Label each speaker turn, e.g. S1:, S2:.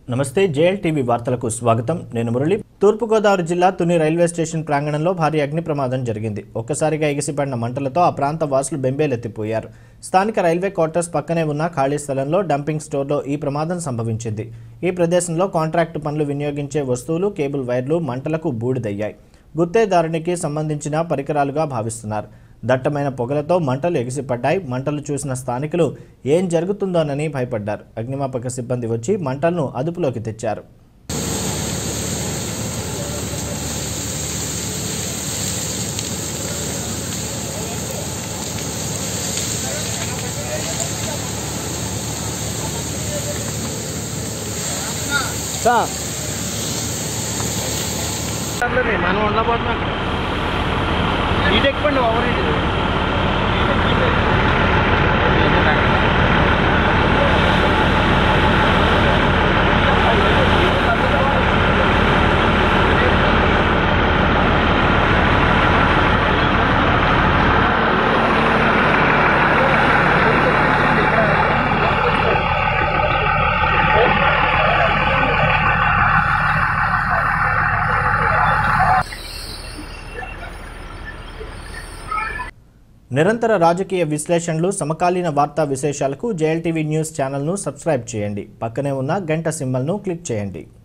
S1: నమస్తే JL TV వార్తలకు స్వాగతం నేను మురళి తూర్పుగోదావరి జిల్లా తుని రైల్వే స్టేషన్ ప్రాంగణంలో భారీ అగ్ని ప్రమాదం జరిగింది ఒక్కసారిగా ఎగిసిపడిన మంటలతో ఆ ప్రాంత వాసులు బెంబేలెత్తిపోయారు స్థానిక రైల్వే క్వార్టర్స్ పక్కనే ఉన్న ఖాళీ స్థలంలో డంపింగ్ స్టోర్లో ఈ ప్రమాదం సంభవించింది ఈ ప్రదేశంలో కాంట్రాక్టు పనులు వినియోగించే వస్తువులు కేబుల్ వైర్లు మంటలకు బూడిదయ్యాయి గుత్తేదారునికి సంబంధించిన పరికరాలుగా భావిస్తున్నారు దట్టమైన పొగలతో మంటలు ఎగిసిపడ్డాయి మంటలు చూసిన స్థానికులు ఏం జరుగుతుందోనని భయపడ్డారు అగ్నిమాపక సిబ్బంది వచ్చి మంటలను అదుపులోకి తెచ్చారు
S2: మనం ఉండబోతున్నాం అక్కడ ఇటు ఎక్కువండి ఓవర్ ఇటు
S1: నిరంతర రాజకీయ విశ్లేషణలు సమకాలీన వార్తా విశేషాలకు జేఎల్టీవీ న్యూస్ ఛానల్ను సబ్స్క్రైబ్ చేయండి పక్కనే ఉన్న గంట సింబల్ను క్లిక్ చేయండి